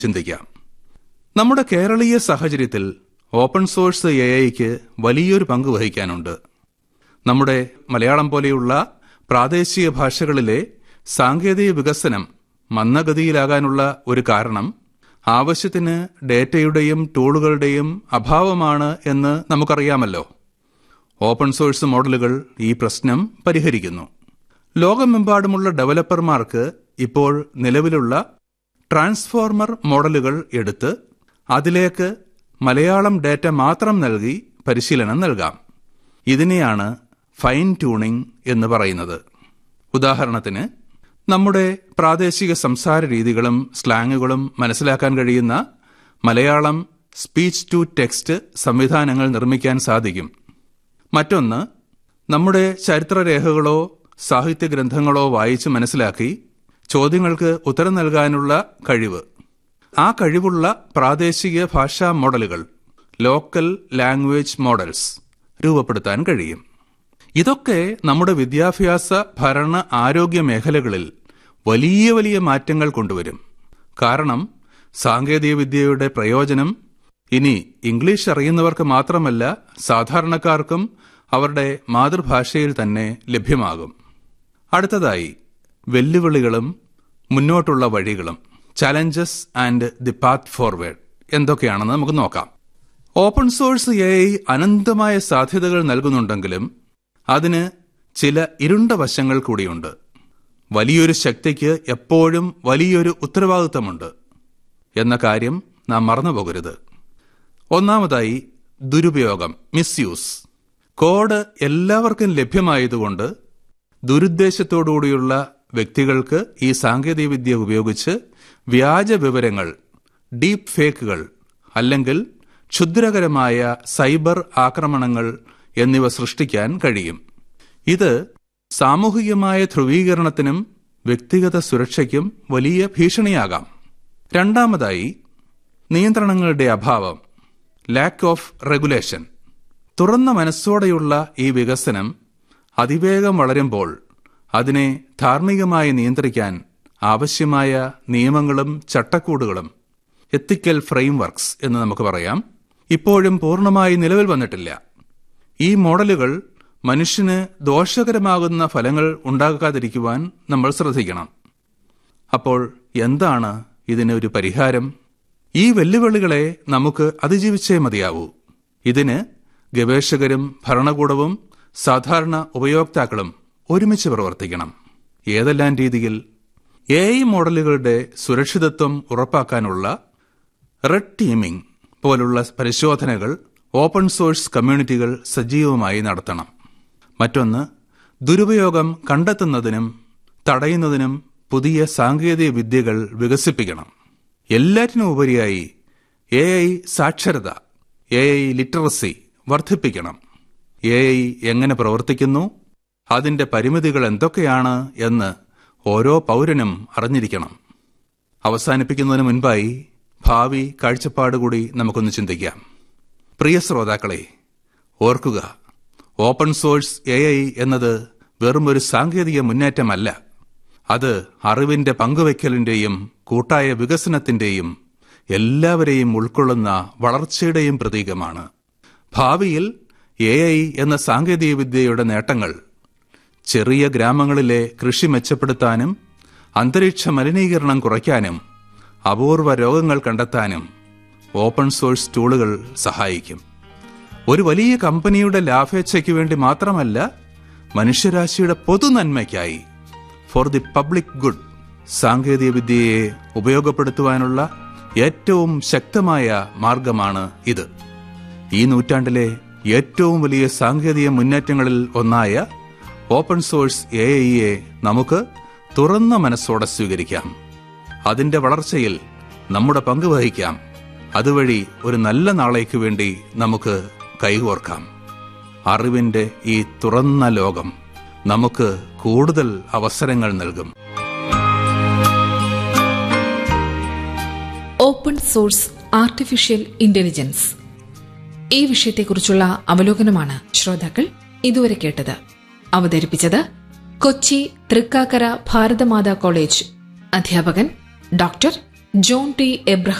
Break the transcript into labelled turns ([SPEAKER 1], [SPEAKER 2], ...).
[SPEAKER 1] ചിന്തിക്കാം നമ്മുടെ കേരളീയ സാഹചര്യത്തിൽ ഓപ്പൺ സോഴ്സ് എ ഐക്ക് വലിയൊരു പങ്ക് വഹിക്കാനുണ്ട് നമ്മുടെ മലയാളം പോലെയുള്ള പ്രാദേശിക ഭാഷകളിലെ സാങ്കേതിക വികസനം മന്ദഗതിയിലാകാനുള്ള ഒരു കാരണം ആവശ്യത്തിന് ഡേറ്റയുടെയും ടൂളുകളുടെയും അഭാവമാണ് എന്ന് നമുക്കറിയാമല്ലോ ഓപ്പൺ സോഴ്സ് മോഡലുകൾ ഈ പ്രശ്നം പരിഹരിക്കുന്നു ലോകമെമ്പാടുമുള്ള ഡെവലപ്പർമാർക്ക് ഇപ്പോൾ നിലവിലുള്ള ട്രാൻസ്ഫോർമർ മോഡലുകൾ എടുത്ത് അതിലേക്ക് മലയാളം ഡേറ്റ മാത്രം നൽകി പരിശീലനം നൽകാം ഇതിനെയാണ് ഫൈൻ ട്യൂണിംഗ് എന്ന് പറയുന്നത് ഉദാഹരണത്തിന് നമ്മുടെ പ്രാദേശിക സംസാര രീതികളും സ്ലാങ്ങുകളും മനസ്സിലാക്കാൻ കഴിയുന്ന മലയാളം സ്പീച്ച് ടു ടെക്സ്റ്റ് സംവിധാനങ്ങൾ നിർമ്മിക്കാൻ സാധിക്കും മറ്റൊന്ന് നമ്മുടെ ചരിത്രരേഖകളോ സാഹിത്യ ഗ്രന്ഥങ്ങളോ വായിച്ച് മനസ്സിലാക്കി ചോദ്യങ്ങൾക്ക് ഉത്തരം നൽകാനുള്ള കഴിവ് ആ കഴിവുള്ള പ്രാദേശിക ഭാഷാ മോഡലുകൾ ലോക്കൽ ലാംഗ്വേജ് മോഡൽസ് രൂപപ്പെടുത്താൻ കഴിയും ഇതൊക്കെ നമ്മുടെ വിദ്യാഭ്യാസ ഭരണ ആരോഗ്യ മേഖലകളിൽ വലിയ വലിയ മാറ്റങ്ങൾ കൊണ്ടുവരും കാരണം സാങ്കേതികവിദ്യയുടെ പ്രയോജനം ഇനി ഇംഗ്ലീഷ് അറിയുന്നവർക്ക് മാത്രമല്ല സാധാരണക്കാർക്കും അവരുടെ മാതൃഭാഷയിൽ തന്നെ ലഭ്യമാകും അടുത്തതായി വെല്ലുവിളികളും മുന്നോട്ടുള്ള വഴികളും challenges and the path forward എന്തൊക്കെയാണെന്ന് നമുക്ക് നോക്കാം ഓപ്പൺ സോഴ്സ് എ ഐ അനന്തമായ സാധ്യതകൾ നൽകുന്നുണ്ടെങ്കിലും അതിന് ചില ഇരുണ്ട വശങ്ങൾ കൂടിയുണ്ട് വലിയൊരു ശക്തിക്ക് എപ്പോഴും വലിയൊരു ഉത്തരവാദിത്തമുണ്ട് എന്ന കാര്യം നാം മറന്നുപോകരുത് ഒന്നാമതായി ദുരുപയോഗം മിസ്യൂസ് കോഡ് എല്ലാവർക്കും ലഭ്യമായതുകൊണ്ട് ദുരുദ്ദേശത്തോടുകൂടിയുള്ള വ്യക്തികൾക്ക് ഈ സാങ്കേതികവിദ്യ ഉപയോഗിച്ച് വ്യാജ വിവരങ്ങൾ ഡീപ് ഫേക്കുകൾ അല്ലെങ്കിൽ ക്ഷുദ്രകരമായ സൈബർ ആക്രമണങ്ങൾ എന്നിവ സൃഷ്ടിക്കാൻ കഴിയും ഇത് സാമൂഹികമായ ധ്രുവീകരണത്തിനും വ്യക്തിഗത സുരക്ഷയ്ക്കും വലിയ ഭീഷണിയാകാം രണ്ടാമതായി നിയന്ത്രണങ്ങളുടെ അഭാവം ലാക്ക് ഓഫ് റെഗുലേഷൻ തുറന്ന മനസ്സോടെയുള്ള ഈ വികസനം അതിവേഗം വളരുമ്പോൾ അതിനെ ധാർമ്മികമായി നിയന്ത്രിക്കാൻ ആവശ്യമായ നിയമങ്ങളും ചട്ടക്കൂടുകളും എത്തിക്കൽ ഫ്രെയിംവർക്സ് എന്ന് നമുക്ക് പറയാം ഇപ്പോഴും പൂർണ്ണമായി നിലവിൽ വന്നിട്ടില്ല ഈ മോഡലുകൾ മനുഷ്യന് ദോഷകരമാകുന്ന ഫലങ്ങൾ ഉണ്ടാകാതിരിക്കുവാൻ നമ്മൾ ശ്രദ്ധിക്കണം അപ്പോൾ എന്താണ് ഇതിന് ഒരു പരിഹാരം ഈ വെല്ലുവിളികളെ നമുക്ക് അതിജീവിച്ചേ മതിയാവൂ ഇതിന് ഗവേഷകരും ഭരണകൂടവും സാധാരണ ഉപയോക്താക്കളും ഒരുമിച്ച് പ്രവർത്തിക്കണം ഏതെല്ലാം രീതിയിൽ എ ഐ മോഡലുകളുടെ സുരക്ഷിതത്വം ഉറപ്പാക്കാനുള്ള റെഡ് ടീമിംഗ് പോലുള്ള പരിശോധനകൾ ഓപ്പൺ സോഴ്സ് കമ്മ്യൂണിറ്റികൾ സജീവമായി നടത്തണം മറ്റൊന്ന് ദുരുപയോഗം കണ്ടെത്തുന്നതിനും തടയുന്നതിനും പുതിയ സാങ്കേതിക വിദ്യകൾ വികസിപ്പിക്കണം എല്ലാറ്റിനും ഉപരിയായി എ ഐ സാക്ഷരത എ ഐ ലിറ്ററസി വർദ്ധിപ്പിക്കണം എ ഐ എങ്ങനെ പ്രവർത്തിക്കുന്നു അതിന്റെ പരിമിതികൾ എന്തൊക്കെയാണ് എന്ന് ഓരോ പൗരനും അറിഞ്ഞിരിക്കണം അവസാനിപ്പിക്കുന്നതിന് മുൻപായി ഭാവി കാഴ്ചപ്പാട് കൂടി നമുക്കൊന്ന് ചിന്തിക്കാം പ്രിയ ശ്രോതാക്കളെ ഓർക്കുക ഓപ്പൺ സോഴ്സ് എ ഐ എന്നത് വെറും ഒരു സാങ്കേതിക മുന്നേറ്റമല്ല അത് അറിവിന്റെ പങ്കുവയ്ക്കലിന്റെയും കൂട്ടായ വികസനത്തിന്റെയും എല്ലാവരെയും ഉൾക്കൊള്ളുന്ന വളർച്ചയുടെയും പ്രതീകമാണ് ഭാവിയിൽ എ ഐ എന്ന സാങ്കേതികവിദ്യയുടെ നേട്ടങ്ങൾ ചെറിയ ഗ്രാമങ്ങളിലെ കൃഷി മെച്ചപ്പെടുത്താനും അന്തരീക്ഷ മലിനീകരണം കുറയ്ക്കാനും അപൂർവ രോഗങ്ങൾ കണ്ടെത്താനും ഓപ്പൺ സോഴ്സ് ടൂളുകൾ സഹായിക്കും ഒരു വലിയ കമ്പനിയുടെ ലാഭേച്ഛയ്ക്ക് വേണ്ടി മാത്രമല്ല മനുഷ്യരാശിയുടെ പൊതുനന്മയ്ക്കായി ഫോർ ദി പബ്ലിക് ഗുഡ് സാങ്കേതികവിദ്യയെ ഉപയോഗപ്പെടുത്തുവാനുള്ള ഏറ്റവും ശക്തമായ മാർഗമാണ് ഇത് ഈ നൂറ്റാണ്ടിലെ ഏറ്റവും വലിയ സാങ്കേതിക മുന്നേറ്റങ്ങളിൽ ഒന്നായ ഓപ്പൺ സോഴ്സ് എ ഐയെ നമുക്ക് തുറന്ന മനസ്സോടെ സ്വീകരിക്കാം അതിന്റെ വളർച്ചയിൽ നമ്മുടെ പങ്ക് വഹിക്കാം അതുവഴി ഒരു നല്ല നാളേക്ക് വേണ്ടി നമുക്ക് കൈകോർക്കാം അറിവിന്റെ ഈ തുറന്ന ലോകം നമുക്ക് കൂടുതൽ അവസരങ്ങൾ നൽകും
[SPEAKER 2] ഓപ്പൺ സോഴ്സ് ആർട്ടിഫിഷ്യൽ ഇന്റലിജൻസ് ഈ വിഷയത്തെക്കുറിച്ചുള്ള അവലോകനമാണ് ശ്രോതാക്കൾ ഇതുവരെ കേട്ടത് അവതരിപ്പിച്ചത് കൊച്ചി തൃക്കാക്കര ഭാരതമാതാ കോളേജ് അധ്യാപകൻ ഡോക്ടർ ജോൺ ടി എബ്രഹാം